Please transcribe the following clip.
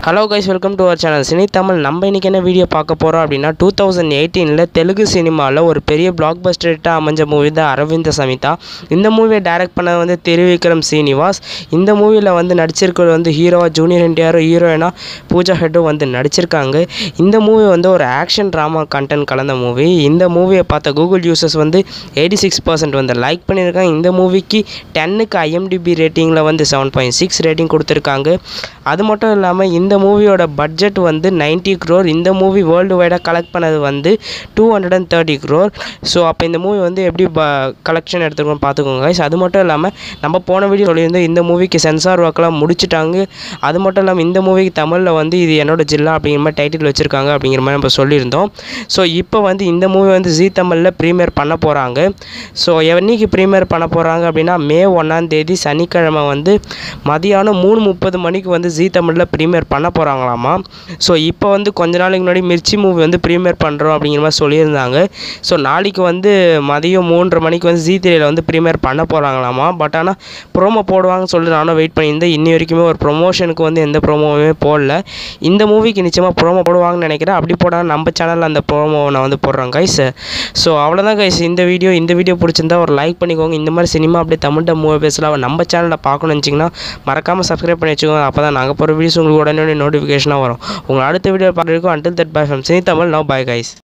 Hello guys welcome to our channel cine Tamil நம்ம இன்னைக்கு என்ன வீடியோ பார்க்க போகிறோம் அப்படின்னா டூ தௌசண்ட் எயிட்டீனில் தெலுங்கு சினிமாவில் ஒரு பெரிய பிளாக் பஸ்டர்ட்டாக அமைஞ்ச மூவி தான் அரவிந்த சமிதா இந்த மூவியை டைரக்ட் பண்ணது வந்து திருவிக்ரம் சீனிவாஸ் இந்த மூவியில் வந்து நடிச்சிருக்கிறது வந்து ஹீரோவா ஜூனியர் என்டிஆரும் ஹீரோயினா பூஜா ஹெட்டும் வந்து நடிச்சிருக்காங்க இந்த மூவி வந்து ஒரு ஆக்ஷன் ட்ராமா கண்டென்ட் கலந்த மூவி இந்த மூவியை பார்த்த கூகுள் யூசர்ஸ் வந்து எயிட்டி சிக்ஸ் பர்சன்ட் வந்து லைக் பண்ணியிருக்காங்க இந்த மூவிக்கு டென்னுக்கு ஐஎம்டிபி ரேட்டிங்கில் வந்து செவன் பாயிண்ட் சிக்ஸ் ரேட்டிங் கொடுத்துருக்காங்க அது மட்டும் இல்லாமல் இந்த மூவியோட பட்ஜெட் வந்து 90 க்ரோர் இந்த மூவி வேர்ல்டு வைடாக கலெக்ட் பண்ணது வந்து two hundred and thirty crore so அப்போ இந்த மூவி வந்து எப்படி ப கலெக்ஷன் எடுத்துருக்கோம் பார்த்துக்கோங்க guys. அது மட்டும் இல்லாமல் நம்ம போன வீடியோ சொல்லியிருந்தோம் இந்த மூவிக்கு சென்சார் ஒர்க்கெலாம் முடிச்சிட்டாங்க அது மட்டும் இல்லாமல் இந்த மூவிக்கு தமிழில் வந்து இது என்னோட ஜில்லா அப்படிங்கிற மாதிரி டைட்டில் வச்சுருக்காங்க அப்படிங்கிற மாதிரி நம்ம சொல்லியிருந்தோம் ஸோ இப்போ வந்து இந்த மூவி வந்து ஜீ தமிழில் ப்ரீமியர் பண்ண போகிறாங்க ஸோ என்னைக்கு ப்ரீமியர் பண்ண போகிறாங்க அப்படின்னா மே ஒன்றாம் தேதி சனிக்கிழமை வந்து மதியானம் மூணு முப்பது மணிக்கு வந்து ஜீ தமிழில் ப்ரீமியர் பண்ண போகிறாங்களாமா ஸோ இப்போ வந்து கொஞ்ச நாளைக்கு முன்னாடி மிர்ச்சி மூவி வந்து ப்ரீமியர் பண்ணுறோம் அப்படிங்கிற மாதிரி சொல்லியிருந்தாங்க ஸோ நாளைக்கு வந்து மதியம் மூன்றரை மணிக்கு வந்து ஜீ திரையில் வந்து ப்ரீமியர் பண்ண போகிறாங்களாமா பட் ஆனால் ப்ரோமோ போடுவாங்கன்னு சொல்லிட்டு நானும் வெயிட் பண்ணியிருந்தேன் இன்னி வரைக்குமே ஒரு ப்ரொமோஷனுக்கு வந்து எந்த ப்ரோமோவுமே போடல இந்த மூவிக்கு நிச்சயமாக ப்ரோமோ போடுவாங்கன்னு நினைக்கிறேன் அப்படி போடாமல் நம்ம சேனலில் அந்த ப்ரோமோ நான் வந்து போடுறேன் கைஸ் ஸோ அவ்வளோதான் கைஸ் இந்த வீடியோ இந்த வீடியோ பிடிச்சிருந்தா ஒரு லைக் பண்ணிக்கோங்க இந்த மாதிரி சினிமா அப்படியே தமிழ்ட்ட மூவி பேசலாம் நம்ம சேனலில் பார்க்கணும்னு நினச்சிங்கன்னா மறக்காமல் சப்ஸ்கிரைப் பண்ணி வச்சுக்கோங்க அப்போ தான் நாங்கள் போகிற வீடியோஸ் உங்களுக்கு உடனே நோட்டிஃபிகேஷனாக வரும் உங்களை அடுத்த வீடியோ பார்க்குறதுக்கும் until that bye from cine Tamil no bye guys